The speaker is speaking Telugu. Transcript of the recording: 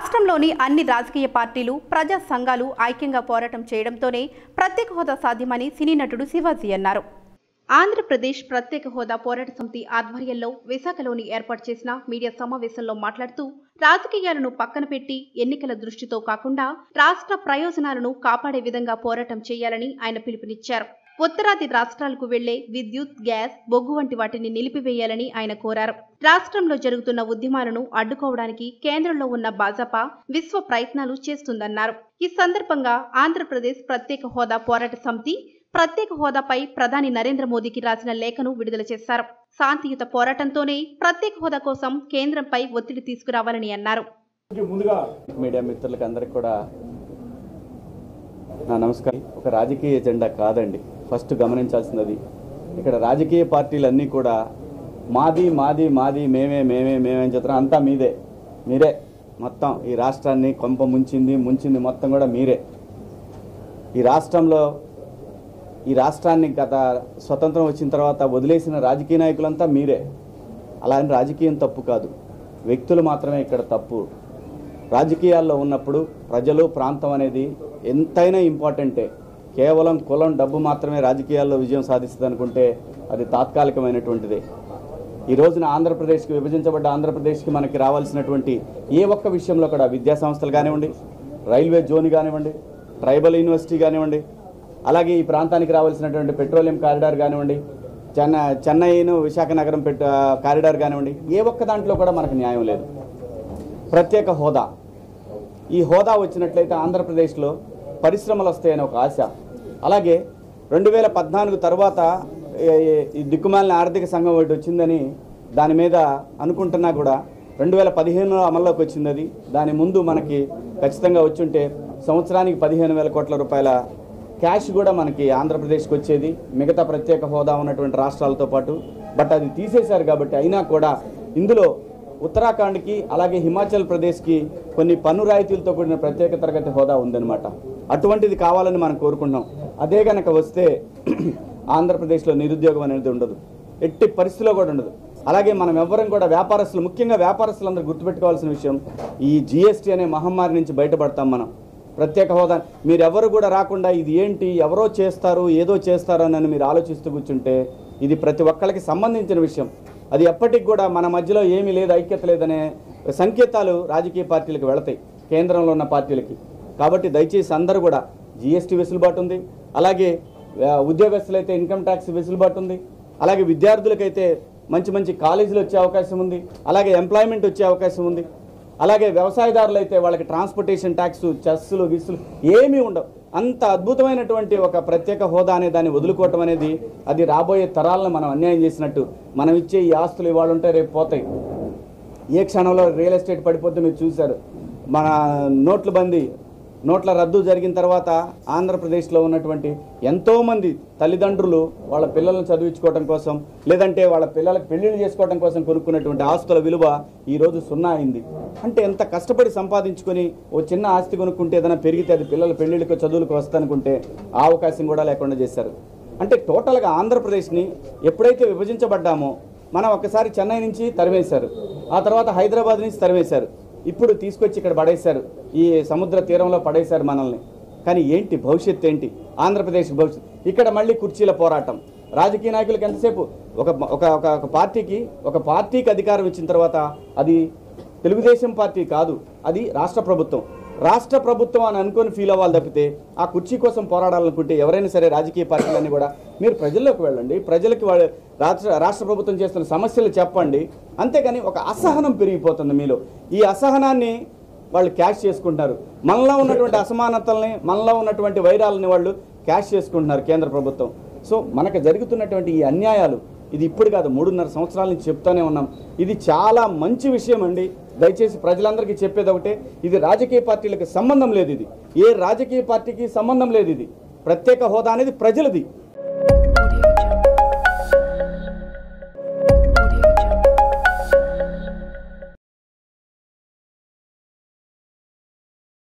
రాష్ట్రంలోని అన్ని రాజకీయ పార్టీలు ప్రజా సంఘాలు ఐక్యంగా పోరాటం చేయడంతోనే ప్రత్యేక హోదా సాధ్యమని సినీ నటుడు శివాజీ అన్నారు ఆంధ్రప్రదేశ్ ప్రత్యేక హోదా పోరాట సమితి ఆధ్వర్యంలో విశాఖలోని ఏర్పాటు చేసిన మీడియా సమావేశంలో మాట్లాడుతూ రాజకీయాలను పక్కన పెట్టి ఎన్నికల దృష్టితో కాకుండా రాష్ట్ర ప్రయోజనాలను కాపాడే విధంగా పోరాటం చేయాలని ఆయన పిలుపునిచ్చారు ఉత్తరాది రాష్ట్రాలకు వెళ్లే విద్యుత్ గ్యాస్ బొగ్గు వంటి వాటిని నిలిపివేయాలని ఆయన కోరారు రాష్ట్రంలో జరుగుతున్న ఉద్యమాలను అడ్డుకోవడానికి కేంద్రంలో ఉన్న భాజపా విశ్వ ప్రయత్నాలు చేస్తుందన్నారు ఈ సందర్భంగా ఆంధ్రప్రదేశ్ ప్రత్యేక హోదా పోరాట సమితి ప్రత్యేక హోదాపై ప్రధాని నరేంద్ర మోదీకి రాసిన లేఖను విడుదల చేశారు శాంతియుత పోరాటంతోనే ప్రత్యేక హోదా కోసం కేంద్రంపై ఒత్తిడి తీసుకురావాలని అన్నారు ముందుగా మీడియా మిత్రులకి అందరికి కూడా నా నమస్కారం ఒక రాజకీయ ఎజెండా కాదండి ఫస్ట్ గమనించాల్సింది అది ఇక్కడ రాజకీయ పార్టీలన్నీ కూడా మాది మాది మాది మేమే మేమే మేమే అని చెప్తున్నా అంతా మీదే మీరే మొత్తం ఈ రాష్ట్రాన్ని కొంప ముంచింది ముంచింది మొత్తం కూడా మీరే ఈ రాష్ట్రంలో ఈ రాష్ట్రాన్ని గత స్వతంత్రం వచ్చిన తర్వాత వదిలేసిన రాజకీయ నాయకులంతా మీరే అలా అని రాజకీయం తప్పు కాదు వ్యక్తులు మాత్రమే ఇక్కడ తప్పు రాజకీయాల్లో ఉన్నప్పుడు ప్రజలు ప్రాంతం అనేది ఎంతైనా ఇంపార్టెంటే కేవలం కులం డబ్బు మాత్రమే రాజకీయాల్లో విజయం సాధిస్తుంది అనుకుంటే అది తాత్కాలికమైనటువంటిదే ఈ రోజున ఆంధ్రప్రదేశ్కి విభజించబడ్డ ఆంధ్రప్రదేశ్కి మనకి రావాల్సినటువంటి ఏ ఒక్క విషయంలో కూడా విద్యా సంస్థలు కానివ్వండి రైల్వే జోన్ కానివ్వండి ట్రైబల్ యూనివర్సిటీ కానివ్వండి అలాగే ఈ ప్రాంతానికి రావాల్సినటువంటి పెట్రోలియం కారిడార్ కానివ్వండి చెన్నై చెన్నైను విశాఖ నగరం పెట్ కారిడార్ కానివ్వండి ఏ ఒక్క దాంట్లో కూడా మనకు న్యాయం లేదు ప్రత్యేక హోదా ఈ హోదా వచ్చినట్లయితే ఆంధ్రప్రదేశ్లో పరిశ్రమలు వస్తాయని ఒక ఆశ అలాగే రెండు వేల పద్నాలుగు తర్వాత ఏ- ఏ- ఈ దిక్కుమాలిన ఆర్థిక సంఘం ఒకటి వచ్చిందని దాని మీద అనుకుంటున్నా కూడా రెండు వేల పదిహేనులో అమల్లోకి వచ్చింది అది దాని ముందు మనకి ఖచ్చితంగా వచ్చుంటే సంవత్సరానికి పదిహేను వేల కోట్ల రూపాయల క్యాష్ కూడా మనకి ఆంధ్రప్రదేశ్కి వచ్చేది మిగతా ప్రత్యేక హోదా ఉన్నటువంటి రాష్ట్రాలతో పాటు బట్ అది తీసేశారు కాబట్టి అయినా కూడా ఇందులో ఉత్తరాఖండ్కి అలాగే హిమాచల్ ప్రదేశ్కి కొన్ని పన్ను రాయితీలతో కూడిన ప్రత్యేక తరగతి హోదా ఉందన్నమాట అటువంటిది కావాలని మనం కోరుకుంటున్నాం అదే గనక వస్తే ఆంధ్రప్రదేశ్లో నిరుద్యోగం అనేది ఉండదు ఎట్టి పరిస్థితిలో కూడా ఉండదు అలాగే మనం ఎవ్వరం కూడా వ్యాపారస్తులు ముఖ్యంగా వ్యాపారస్తులందరూ గుర్తుపెట్టుకోవాల్సిన విషయం ఈ జిఎస్టీ అనే మహమ్మారి నుంచి బయటపడతాం మనం ప్రత్యేక హోదా మీరెవరు కూడా రాకుండా ఇది ఏంటి ఎవరో చేస్తారు ఏదో చేస్తారు అని మీరు ఆలోచిస్తూ కూర్చుంటే ఇది ప్రతి ఒక్కళ్ళకి సంబంధించిన విషయం అది ఎప్పటికి కూడా మన మధ్యలో ఏమీ లేదు ఐక్యత లేదనే సంకేతాలు రాజకీయ పార్టీలకు వెళతాయి కేంద్రంలో ఉన్న పార్టీలకి కాబట్టి దయచేసి అందరూ కూడా జిఎస్టీ వెసులుబాటు ఉంది అలాగే ఆ, ఉద్యోగస్తులైతే ఇన్కమ్ ట్యాక్స్ వెసులుబాటు ఉంది అలాగే విద్యార్థులకైతే మంచి మంచి కాలేజీలు వచ్చే అవకాశం ఉంది అలాగే ఎంప్లాయ్మెంట్ వచ్చే అవకాశం ఉంది అలాగే వ్యవసాయదారులు అయితే వాళ్ళకి ట్రాన్స్పోర్టేషన్ ట్యాక్స్ చెస్సులు గిస్సులు ఏమీ ఉండవు అంత అద్భుతమైనటువంటి ఒక ప్రత్యేక హోదా అనే దాన్ని వదులుకోవటం అనేది అది రాబోయే తరాలను మనం అన్యాయం చేసినట్టు మనం ఇచ్చే ఈ ఆస్తులు ఇవాళ ఉంటే రేపు పోతాయి ఏ క్షణంలో రియల్ ఎస్టేట్ పడిపోతే మీరు చూశారు మన నోట్ల బందీ నోట్ల రద్దు జరిగిన తర్వాత ఆంధ్రప్రదేశ్లో ఉన్నటువంటి ఎంతోమంది తల్లిదండ్రులు వాళ్ళ పిల్లలను చదివించుకోవడం కోసం లేదంటే వాళ్ళ పిల్లలకు పెళ్లిళ్ళు చేసుకోవడం కోసం కొనుక్కున్నటువంటి ఆస్తుల విలువ ఈరోజు సున్నా అయింది అంటే ఎంత కష్టపడి సంపాదించుకొని ఓ చిన్న ఆస్తి కొనుక్కుంటే ఏదైనా పెరిగితే అది పిల్లల పెళ్లిళ్ళకు చదువులకు వస్తానుకుంటే ఆ అవకాశం కూడా లేకుండా చేశారు అంటే టోటల్గా ఆంధ్రప్రదేశ్ని ఎప్పుడైతే విభజించబడ్డామో మనం ఒక్కసారి చెన్నై నుంచి తరివేశారు ఆ తర్వాత హైదరాబాద్ నుంచి తరివేశారు ఇప్పుడు తీసుకొచ్చి ఇక్కడ పడేశారు ఈ సముద్ర తీరంలో పడేశారు మనల్ని కానీ ఏంటి భవిష్యత్తు ఏంటి ఆంధ్రప్రదేశ్ భవిష్యత్తు ఇక్కడ మళ్ళీ కుర్చీల పోరాటం రాజకీయ నాయకులకు ఎంతసేపు ఒక ఒక ఒక ఒక పార్టీకి ఒక పార్టీకి అధికారం ఇచ్చిన తర్వాత అది తెలుగుదేశం పార్టీ కాదు అది రాష్ట్ర ప్రభుత్వం రాష్ట్ర ప్రభుత్వం అని అనుకొని ఫీల్ అవ్వాలి తప్పితే ఆ కుర్చీ కోసం పోరాడాలనుకుంటే ఎవరైనా సరే రాజకీయ పార్టీలన్నీ కూడా మీరు ప్రజల్లోకి వెళ్ళండి ప్రజలకి వాళ్ళ రాష్ట్ర రాష్ట్ర ప్రభుత్వం చేస్తున్న సమస్యలు చెప్పండి అంతేగాని ఒక అసహనం పెరిగిపోతుంది మీలో ఈ అసహనాన్ని వాళ్ళు క్యాష్ చేసుకుంటున్నారు మనలో ఉన్నటువంటి అసమానతల్ని మనలో ఉన్నటువంటి వైరాలని వాళ్ళు క్యాష్ చేసుకుంటున్నారు కేంద్ర ప్రభుత్వం సో మనకు జరుగుతున్నటువంటి ఈ అన్యాయాలు ఇది ఇప్పుడు కాదు మూడున్నర సంవత్సరాల నుంచి చెప్తానే ఉన్నాం ఇది చాలా మంచి విషయం అండి దయచేసి ప్రజలందరికీ చెప్పేది ఒకటే ఇది రాజకీయ పార్టీలకు సంబంధం లేదు ఇది ఏ రాజకీయ పార్టీకి సంబంధం లేదు ఇది ప్రత్యేక హోదా అనేది ప్రజలది